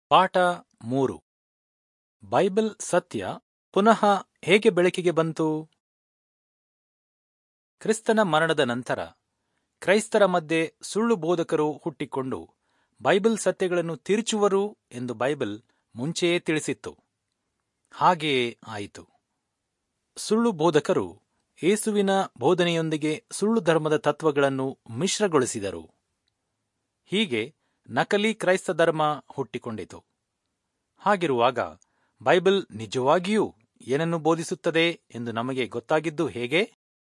ಪಾಠ ಮೂರು ಬೈಬಲ್ ಸತ್ಯ ಪುನಃ ಹೇಗೆ ಬೆಳಕಿಗೆ ಬಂತು ಕ್ರಿಸ್ತನ ಮರಣದ ನಂತರ ಕ್ರೈಸ್ತರ ಮಧ್ಯೆ ಸುಳ್ಳು ಬೋಧಕರು ಹುಟ್ಟಿಕೊಂಡು ಬೈಬಲ್ ಸತ್ಯಗಳನ್ನು ತಿರುಚುವರು ಎಂದು ಬೈಬಲ್ ಮುಂಚೆಯೇ ತಿಳಿಸಿತ್ತು ಹಾಗೆಯೇ ಆಯಿತು ಸುಳ್ಳು ಬೋಧಕರು ಯೇಸುವಿನ ಬೋಧನೆಯೊಂದಿಗೆ ಸುಳ್ಳು ಧರ್ಮದ ತತ್ವಗಳನ್ನು ಮಿಶ್ರಗೊಳಿಸಿದರು ಹೀಗೆ ನಕಲಿ ಕ್ರೈಸ್ತ ಧರ್ಮ ಹುಟ್ಟಿಕೊಂಡಿತು ಹಾಗಿರುವಾಗ ಬೈಬಲ್ ನಿಜವಾಗಿಯೂ ಏನನ್ನು ಬೋಧಿಸುತ್ತದೆ ಎಂದು ನಮಗೆ ಗೊತ್ತಾಗಿದ್ದು ಹೇಗೆ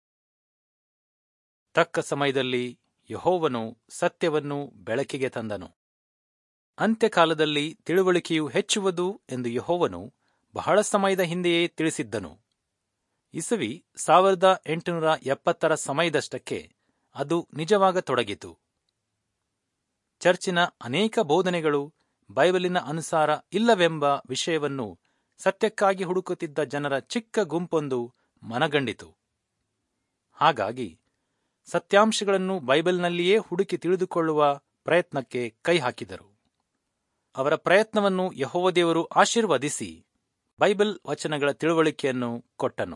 ತಕ್ಕ ಸಮಯದಲ್ಲಿ ಯಹೋವನು ಸತ್ಯವನ್ನು ಬೆಳಕಿಗೆ ತಂದನು ಅಂತ್ಯಕಾಲದಲ್ಲಿ ತಿಳುವಳಿಕೆಯು ಹೆಚ್ಚುವುದು ಎಂದು ಯಹೋವನು ಬಹಳ ಸಮಯದ ಹಿಂದೆಯೇ ತಿಳಿಸಿದ್ದನು ಇಸವಿ ಸಾವಿರದ ಎಂಟುನೂರ ಎಪ್ಪತ್ತರ ಸಮಯದಷ್ಟಕ್ಕೆ ಅದು ನಿಜವಾಗತೊಡಗಿತು ಚರ್ಚಿನ ಅನೇಕ ಬೋಧನೆಗಳು ಬೈಬಲಿನ ಅನುಸಾರ ಇಲ್ಲವೆಂಬ ವಿಷಯವನ್ನು ಸತ್ಯಕ್ಕಾಗಿ ಹುಡುಕುತ್ತಿದ್ದ ಜನರ ಚಿಕ್ಕ ಗುಂಪೊಂದು ಮನಗಂಡಿತು ಹಾಗಾಗಿ ಸತ್ಯಾಂಶಗಳನ್ನು ಬೈಬಲ್ನಲ್ಲಿಯೇ ಹುಡುಕಿ ತಿಳಿದುಕೊಳ್ಳುವ ಪ್ರಯತ್ನಕ್ಕೆ ಕೈ ಹಾಕಿದರು ಅವರ ಪ್ರಯತ್ನವನ್ನು ಯಹೋವದೇವರು ಆಶೀರ್ವದಿಸಿ ಬೈಬಲ್ ವಚನಗಳ ತಿಳುವಳಿಕೆಯನ್ನು ಕೊಟ್ಟನು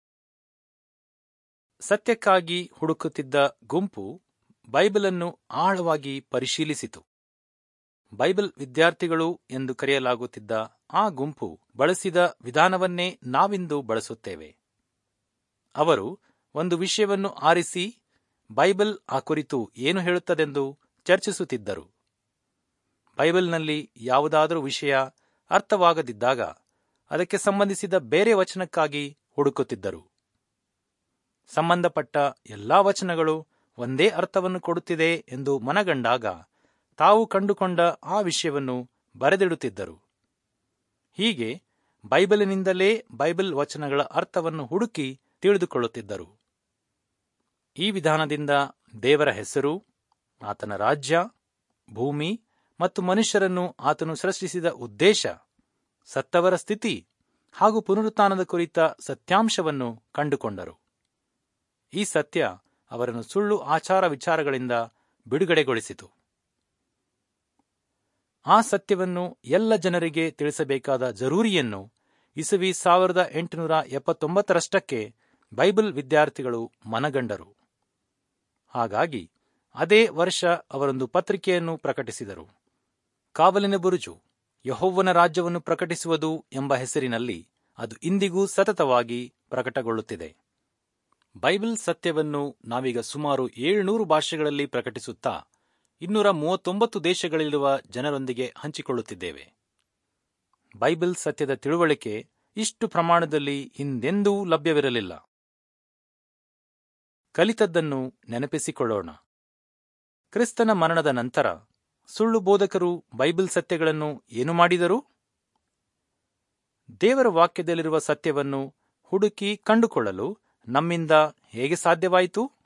ಸತ್ಯಕ್ಕಾಗಿ ಹುಡುಕುತ್ತಿದ್ದ ಗುಂಪು ಬೈಬಲನ್ನು ಆಳವಾಗಿ ಪರಿಶೀಲಿಸಿತು ಬೈಬಲ್ ವಿದ್ಯಾರ್ಥಿಗಳು ಎಂದು ಕರೆಯಲಾಗುತ್ತಿದ್ದ ಆ ಗುಂಪು ಬಳಸಿದ ವಿಧಾನವನ್ನೇ ನಾವಿಂದು ಬಳಸುತ್ತೇವೆ ಅವರು ಒಂದು ವಿಷಯವನ್ನು ಆರಿಸಿ ಬೈಬಲ್ ಆ ಕುರಿತು ಏನು ಹೇಳುತ್ತದೆಂದು ಚರ್ಚಿಸುತ್ತಿದ್ದರು ಬೈಬಲ್ನಲ್ಲಿ ಯಾವುದಾದರೂ ವಿಷಯ ಅರ್ಥವಾಗದಿದ್ದಾಗ ಅದಕ್ಕೆ ಸಂಬಂಧಿಸಿದ ಬೇರೆ ವಚನಕ್ಕಾಗಿ ಹುಡುಕುತ್ತಿದ್ದರು ಸಂಬಂಧಪಟ್ಟ ಎಲ್ಲಾ ವಚನಗಳು ಒಂದೇ ಅರ್ಥವನ್ನು ಕೊಡುತ್ತಿದೆ ಎಂದು ಮನಗಂಡಾಗ ತಾವು ಕಂಡುಕೊಂಡ ಆ ವಿಷಯವನ್ನು ಬರೆದಿಡುತ್ತಿದ್ದರು ಹೀಗೆ ಬೈಬಲಿನಿಂದಲೇ ಬೈಬಲ್ ವಚನಗಳ ಅರ್ಥವನ್ನು ಹುಡುಕಿ ತಿಳಿದುಕೊಳ್ಳುತ್ತಿದ್ದರು ಈ ವಿಧಾನದಿಂದ ದೇವರ ಹೆಸರು ಆತನ ರಾಜ್ಯ ಭೂಮಿ ಮತ್ತು ಮನುಷ್ಯರನ್ನು ಆತನು ಸೃಷ್ಟಿಸಿದ ಉದ್ದೇಶ ಸತ್ತವರ ಸ್ಥಿತಿ ಹಾಗೂ ಪುನರುತ್ಥಾನದ ಕುರಿತ ಸತ್ಯಾಂಶವನ್ನು ಕಂಡುಕೊಂಡರು ಈ ಸತ್ಯ ಅವರನ್ನು ಸುಳ್ಳು ಆಚಾರ ವಿಚಾರಗಳಿಂದ ಬಿಡುಗಡೆಗೊಳಿಸಿತು ಆ ಸತ್ಯವನ್ನು ಎಲ್ಲ ಜನರಿಗೆ ತಿಳಿಸಬೇಕಾದ ಜರೂರಿಯನ್ನು ಇಸವಿ ಸಾವಿರದ ಎಂಟುನೂರ ಎಪ್ಪತ್ತೊಂಬತ್ತರಷ್ಟಕ್ಕೆ ಬೈಬಲ್ ವಿದ್ಯಾರ್ಥಿಗಳು ಮನಗಂಡರು ಹಾಗಾಗಿ ಅದೇ ವರ್ಷ ಅವರೊಂದು ಪತ್ರಿಕೆಯನ್ನು ಪ್ರಕಟಿಸಿದರು ಕಾವಲಿನ ಬುರುಜು ಯಹೋವನ ರಾಜ್ಯವನ್ನು ಪ್ರಕಟಿಸುವುದು ಎಂಬ ಹೆಸರಿನಲ್ಲಿ ಅದು ಇಂದಿಗೂ ಸತತವಾಗಿ ಪ್ರಕಟಗೊಳ್ಳುತ್ತಿದೆ ಬೈಬಲ್ ಸತ್ಯವನ್ನು ನಾವೀಗ ಸುಮಾರು ಏಳುನೂರು ಭಾಷೆಗಳಲ್ಲಿ ಪ್ರಕಟಿಸುತ್ತಾ ಇನ್ನೂರ ಮೂವತ್ತೊಂಬತ್ತು ದೇಶಗಳಲ್ಲಿರುವ ಜನರೊಂದಿಗೆ ಹಂಚಿಕೊಳ್ಳುತ್ತಿದ್ದೇವೆ ಬೈಬಲ್ ಸತ್ಯದ ತಿಳುವಳಿಕೆ ಇಷ್ಟು ಪ್ರಮಾಣದಲ್ಲಿ ಹಿಂದೆಂದೂ ಲಭ್ಯವಿರಲಿಲ್ಲ ಕಲಿತದ್ದನ್ನು ನೆನಪಿಸಿಕೊಳ್ಳೋಣ ಕ್ರಿಸ್ತನ ಮರಣದ ನಂತರ ಸುಳ್ಳು ಬೋಧಕರು ಬೈಬಲ್ ಸತ್ಯಗಳನ್ನು ಏನು ಮಾಡಿದರು ದೇವರ ವಾಕ್ಯದಲ್ಲಿರುವ ಸತ್ಯವನ್ನು ಹುಡುಕಿ ಕಂಡುಕೊಳ್ಳಲು ನಮ್ಮಿಂದ ಹೇಗೆ ಸಾಧ್ಯವಾಯಿತು